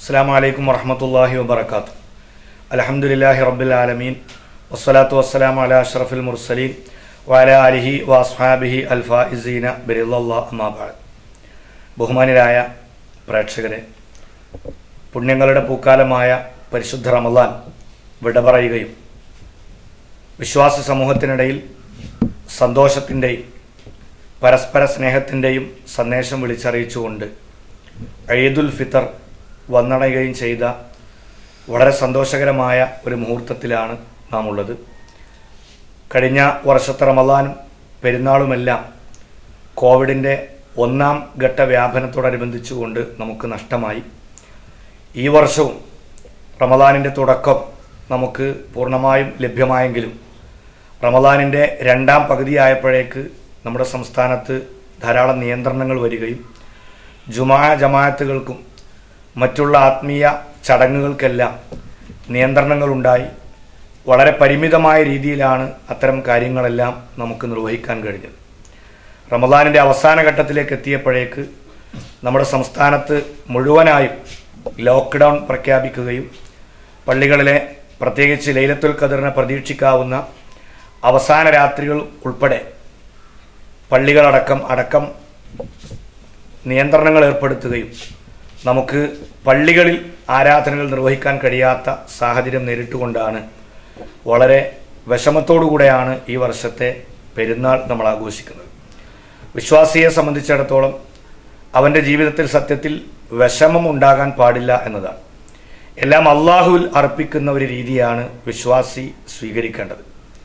അസ്സാം വലൈക്കും വറഹമത്തല്ലാഹി വബർക്കാത്തു അലഹമുല്ലാഹി റബ്ബിൽ ആലമീൻ വസ്സലാത്തു വസ്സലാം അല അഷ്റഫുൽ മുർസലീൻ വാല അലിഹി വാസ്ഹാബിഹി അൽഫാഇസീന ബിറില്ലാ അമാബാദ് ബഹുമാനിരായ പ്രേക്ഷകരെ പുണ്യങ്ങളുടെ പൂക്കാലമായ പരിശുദ്ധ റമദാൻ വിട പറയുകയും വിശ്വാസ സമൂഹത്തിനിടയിൽ സന്തോഷത്തിൻ്റെയും പരസ്പര സ്നേഹത്തിൻ്റെയും സന്ദേശം വിളിച്ചറിയിച്ചുകൊണ്ട് ഈദുൽ ഫിത്തർ വന്നടയുകയും ചെയ്ത വളരെ സന്തോഷകരമായ ഒരു മുഹൂർത്തത്തിലാണ് നാം ഉള്ളത് കഴിഞ്ഞ വർഷത്തെ റമദാനും പെരുന്നാളുമെല്ലാം കോവിഡിൻ്റെ ഒന്നാം ഘട്ട വ്യാപനത്തോടനുബന്ധിച്ചുകൊണ്ട് നമുക്ക് നഷ്ടമായി ഈ വർഷവും റമദാനിൻ്റെ തുടക്കം നമുക്ക് പൂർണ്ണമായും ലഭ്യമായെങ്കിലും റമദാനിൻ്റെ രണ്ടാം പകുതിയായപ്പോഴേക്ക് നമ്മുടെ സംസ്ഥാനത്ത് ധാരാളം നിയന്ത്രണങ്ങൾ വരികയും ജുമാ ജമാഅത്തുകൾക്കും മറ്റുള്ള ആത്മീയ ചടങ്ങുകൾക്കെല്ലാം നിയന്ത്രണങ്ങളുണ്ടായി വളരെ പരിമിതമായ രീതിയിലാണ് അത്തരം കാര്യങ്ങളെല്ലാം നമുക്ക് നിർവഹിക്കാൻ കഴിഞ്ഞത് റമദാനിൻ്റെ അവസാന ഘട്ടത്തിലേക്ക് എത്തിയപ്പോഴേക്ക് നമ്മുടെ സംസ്ഥാനത്ത് മുഴുവനായും ലോക്ക്ഡൗൺ പ്രഖ്യാപിക്കുകയും പള്ളികളിലെ പ്രത്യേകിച്ച് ലൈലത്തുൽ ഖദറിനെ പ്രതീക്ഷിക്കാവുന്ന അവസാന രാത്രികൾ ഉൾപ്പെടെ പള്ളികളടക്കം അടക്കം നിയന്ത്രണങ്ങൾ ഏർപ്പെടുത്തുകയും നമുക്ക് പള്ളികളിൽ ആരാധനകൾ നിർവഹിക്കാൻ കഴിയാത്ത സാഹചര്യം നേരിട്ടുകൊണ്ടാണ് വളരെ വിഷമത്തോടുകൂടെയാണ് ഈ വർഷത്തെ പെരുന്നാൾ നമ്മൾ ആഘോഷിക്കുന്നത് വിശ്വാസിയെ സംബന്ധിച്ചിടത്തോളം അവൻ്റെ ജീവിതത്തിൽ സത്യത്തിൽ വിഷമം ഉണ്ടാകാൻ പാടില്ല എന്നതാണ് എല്ലാം അള്ളാഹുവിൽ അർപ്പിക്കുന്ന ഒരു രീതിയാണ് വിശ്വാസി സ്വീകരിക്കേണ്ടത്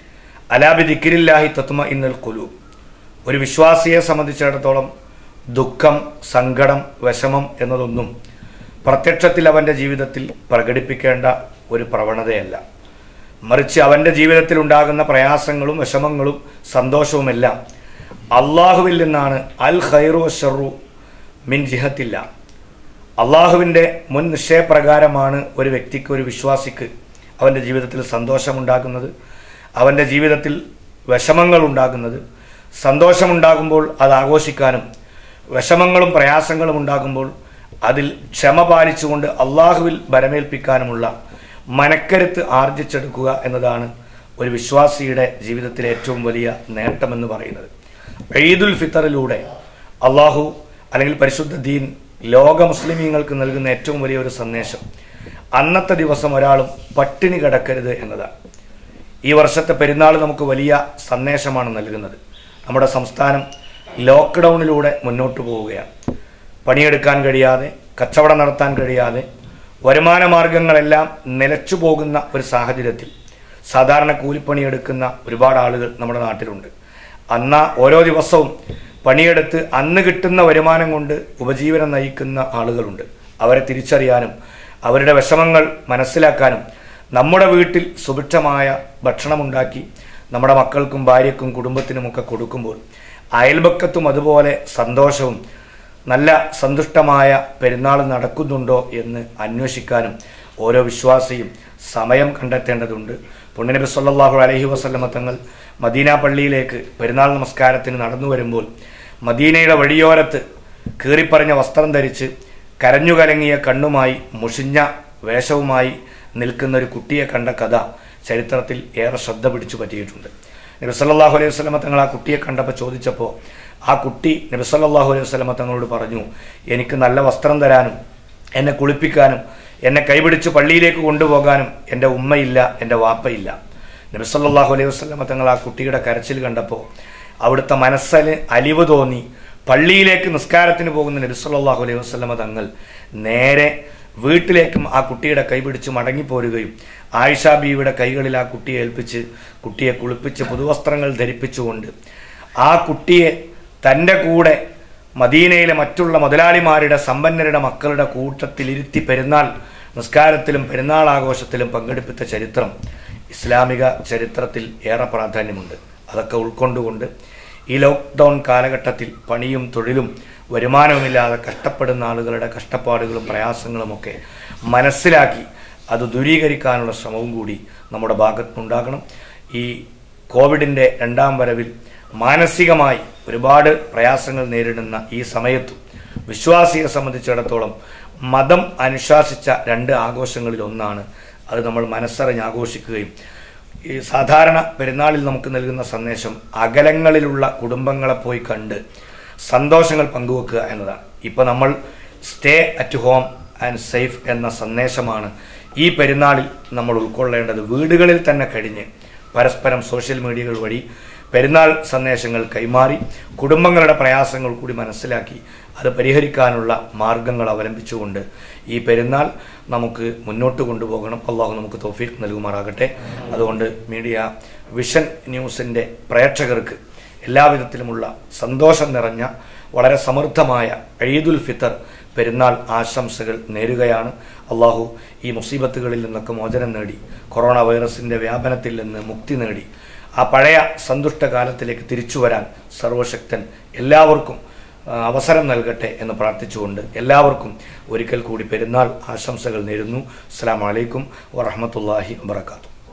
അലാബി ദിക്കിരില്ലാഹി തത്മ ഇന്നൽ കുലു ഒരു വിശ്വാസിയെ സംബന്ധിച്ചിടത്തോളം ദുഃഖം സങ്കടം വിഷമം എന്നതൊന്നും പ്രത്യക്ഷത്തിൽ അവൻ്റെ ജീവിതത്തിൽ പ്രകടിപ്പിക്കേണ്ട ഒരു പ്രവണതയല്ല മറിച്ച് അവൻ്റെ ജീവിതത്തിൽ ഉണ്ടാകുന്ന പ്രയാസങ്ങളും വിഷമങ്ങളും സന്തോഷവുമെല്ലാം അള്ളാഹുവിൽ നിന്നാണ് അൽ ഖൈറു ഷറു മിൻ ജിഹത്തില്ല അള്ളാഹുവിൻ്റെ മുൻ നിശ്ചയപ്രകാരമാണ് ഒരു വ്യക്തിക്ക് ഒരു വിശ്വാസിക്ക് അവൻ്റെ ജീവിതത്തിൽ സന്തോഷമുണ്ടാകുന്നത് അവൻ്റെ ജീവിതത്തിൽ വിഷമങ്ങൾ ഉണ്ടാകുന്നത് സന്തോഷമുണ്ടാകുമ്പോൾ അത് ആഘോഷിക്കാനും വിഷമങ്ങളും പ്രയാസങ്ങളും ഉണ്ടാകുമ്പോൾ അതിൽ ക്ഷമ പാലിച്ചുകൊണ്ട് അള്ളാഹുവിൽ ബരമേൽപ്പിക്കാനുമുള്ള മനക്കരുത്ത് ആർജിച്ചെടുക്കുക എന്നതാണ് ഒരു വിശ്വാസിയുടെ ജീവിതത്തിലെ ഏറ്റവും വലിയ നേട്ടമെന്ന് പറയുന്നത് ഈദുൽ ഫിത്തറിലൂടെ അള്ളാഹു അല്ലെങ്കിൽ പരിശുദ്ധ ദീൻ ലോക മുസ്ലിമീങ്ങൾക്ക് നൽകുന്ന ഏറ്റവും വലിയ ഒരു സന്ദേശം അന്നത്തെ ദിവസം ഒരാളും പട്ടിണി കിടക്കരുത് എന്നതാണ് ഈ വർഷത്തെ പെരുന്നാൾ നമുക്ക് വലിയ സന്ദേശമാണ് നൽകുന്നത് നമ്മുടെ സംസ്ഥാനം ലോക്ക്ഡൗണിലൂടെ മുന്നോട്ട് പോവുകയാണ് പണിയെടുക്കാൻ കഴിയാതെ കച്ചവടം നടത്താൻ കഴിയാതെ വരുമാന മാർഗങ്ങളെല്ലാം നിലച്ചു പോകുന്ന ഒരു സാഹചര്യത്തിൽ സാധാരണ കൂലിപ്പണിയെടുക്കുന്ന ഒരുപാട് ആളുകൾ നമ്മുടെ നാട്ടിലുണ്ട് അന്ന ഓരോ ദിവസവും പണിയെടുത്ത് അന്ന് കിട്ടുന്ന വരുമാനം കൊണ്ട് ഉപജീവനം നയിക്കുന്ന ആളുകളുണ്ട് അവരെ തിരിച്ചറിയാനും അവരുടെ വിഷമങ്ങൾ മനസ്സിലാക്കാനും നമ്മുടെ വീട്ടിൽ സുഭിക്ഷമായ ഭക്ഷണമുണ്ടാക്കി നമ്മുടെ മക്കൾക്കും ഭാര്യക്കും കുടുംബത്തിനുമൊക്കെ കൊടുക്കുമ്പോൾ അയൽപക്കത്തും അതുപോലെ സന്തോഷവും നല്ല സന്തുഷ്ടമായ പെരുന്നാൾ നടക്കുന്നുണ്ടോ എന്ന് അന്വേഷിക്കാനും ഓരോ വിശ്വാസിയും സമയം കണ്ടെത്തേണ്ടതുണ്ട് പുണ്യനബി സല്ലാഹു അലഹി വസ്ലമ തങ്ങൾ മദീന പള്ളിയിലേക്ക് പെരുന്നാൾ നമസ്കാരത്തിന് നടന്നു വരുമ്പോൾ മദീനയുടെ വഴിയോരത്ത് കീറിപ്പറഞ്ഞ വസ്ത്രം ധരിച്ച് കരഞ്ഞു കലങ്ങിയ കണ്ണുമായി മുഷിഞ്ഞ വേഷവുമായി നിൽക്കുന്ന ഒരു കുട്ടിയെ കണ്ട കഥ ചരിത്രത്തിൽ ഏറെ ശ്രദ്ധ പിടിച്ചു പറ്റിയിട്ടുണ്ട് നബി സല്ലാഹു അലൈഹി വസ്ലമ തങ്ങൾ ആ കുട്ടിയെ കണ്ടപ്പോൾ ചോദിച്ചപ്പോൾ ആ കുട്ടി നബി സല്ലാഹു അലൈഹി വസ്ലമ തങ്ങളോട് പറഞ്ഞു എനിക്ക് നല്ല വസ്ത്രം തരാനും എന്നെ കുളിപ്പിക്കാനും എന്നെ കൈപിടിച്ച് പള്ളിയിലേക്ക് കൊണ്ടുപോകാനും എൻ്റെ ഉമ്മയില്ല എൻ്റെ വാപ്പയില്ല നബി സല്ലാഹു അലൈഹി വസ്ലമ തങ്ങൾ ആ കുട്ടിയുടെ കരച്ചിൽ കണ്ടപ്പോൾ അവിടുത്തെ മനസ്സിന് അലിവ് തോന്നി പള്ളിയിലേക്ക് നിസ്കാരത്തിന് പോകുന്ന നബി സല്ലാഹു അലൈഹി വസ്ലമ തങ്ങൾ നേരെ വീട്ടിലേക്കും ആ കുട്ടിയുടെ കൈപിടിച്ച് മടങ്ങിപ്പോരുകയും ആയിഷ ബീവിയുടെ കൈകളിൽ ആ കുട്ടിയെ ഏൽപ്പിച്ച് കുട്ടിയെ കുളിപ്പിച്ച് പുതുവസ്ത്രങ്ങൾ ധരിപ്പിച്ചുകൊണ്ട് ആ കുട്ടിയെ തൻ്റെ കൂടെ മദീനയിലെ മറ്റുള്ള മുതലാളിമാരുടെ സമ്പന്നരുടെ മക്കളുടെ കൂട്ടത്തിലിരുത്തി പെരുന്നാൾ നിസ്കാരത്തിലും പെരുന്നാൾ ആഘോഷത്തിലും പങ്കെടുപ്പിച്ച ചരിത്രം ഇസ്ലാമിക ചരിത്രത്തിൽ ഏറെ പ്രാധാന്യമുണ്ട് അതൊക്കെ ഉൾക്കൊണ്ടുകൊണ്ട് ഈ ലോക്ക്ഡൗൺ കാലഘട്ടത്തിൽ പണിയും തൊഴിലും വരുമാനവുമില്ലാതെ കഷ്ടപ്പെടുന്ന ആളുകളുടെ കഷ്ടപ്പാടുകളും പ്രയാസങ്ങളുമൊക്കെ മനസ്സിലാക്കി അത് ദൂരീകരിക്കാനുള്ള ശ്രമവും കൂടി നമ്മുടെ ഭാഗത്തുനിന്നുണ്ടാകണം ഈ കോവിഡിൻ്റെ രണ്ടാം വരവിൽ മാനസികമായി ഒരുപാട് പ്രയാസങ്ങൾ നേരിടുന്ന ഈ സമയത്തും വിശ്വാസിയെ സംബന്ധിച്ചിടത്തോളം മതം അനുശാസിച്ച രണ്ട് ആഘോഷങ്ങളിൽ ഒന്നാണ് അത് നമ്മൾ മനസ്സറിഞ്ഞ് ആഘോഷിക്കുകയും ഈ സാധാരണ പെരുന്നാളിൽ നമുക്ക് നൽകുന്ന സന്ദേശം അകലങ്ങളിലുള്ള കുടുംബങ്ങളെ പോയി കണ്ട് സന്തോഷങ്ങൾ പങ്കുവെക്കുക എന്നതാണ് ഇപ്പൊ നമ്മൾ stay at home and safe എന്ന സന്ദേശമാണ് ഈ പെരുന്നാളിൽ നമ്മൾ ഉൾക്കൊള്ളേണ്ടത് വീടുകളിൽ തന്നെ കഴിഞ്ഞ് പരസ്പരം സോഷ്യൽ മീഡിയകൾ വഴി പെരുന്നാൾ സന്ദേശങ്ങൾ കൈമാറി കുടുംബങ്ങളുടെ പ്രയാസങ്ങൾ കൂടി മനസ്സിലാക്കി അത് പരിഹരിക്കാനുള്ള മാർഗങ്ങൾ അവലംബിച്ചുകൊണ്ട് ഈ പെരുന്നാൾ നമുക്ക് മുന്നോട്ട് കൊണ്ടുപോകണം അള്ളാഹു നമുക്ക് തോഫീഖ് നൽകുമാറാകട്ടെ അതുകൊണ്ട് മീഡിയ വിഷൻ ന്യൂസിൻ്റെ പ്രേക്ഷകർക്ക് എല്ലാവിധത്തിലുമുള്ള സന്തോഷം നിറഞ്ഞ വളരെ സമൃദ്ധമായ ഈദുൽ ഫിത്തർ പെരുന്നാൾ ആശംസകൾ നേരുകയാണ് അള്ളാഹു ഈ മുസീബത്തുകളിൽ നിന്നൊക്കെ മോചനം നേടി കൊറോണ വൈറസിന്റെ വ്യാപനത്തിൽ നിന്ന് മുക്തി നേടി ആ പഴയ സന്തുഷ്ട കാലത്തിലേക്ക് തിരിച്ചു വരാൻ സർവശക്തൻ എല്ലാവർക്കും ആ, അവസരം നൽകട്ടെ എന്ന് പ്രാർത്ഥിച്ചുകൊണ്ട് എല്ലാവർക്കും ഒരിക്കൽ കൂടി പെരുന്നാൾ ആശംസകൾ നേരുന്നു അസ്സാം വലൈക്കും വറഹമത്തല്ലാഹി വാത്തു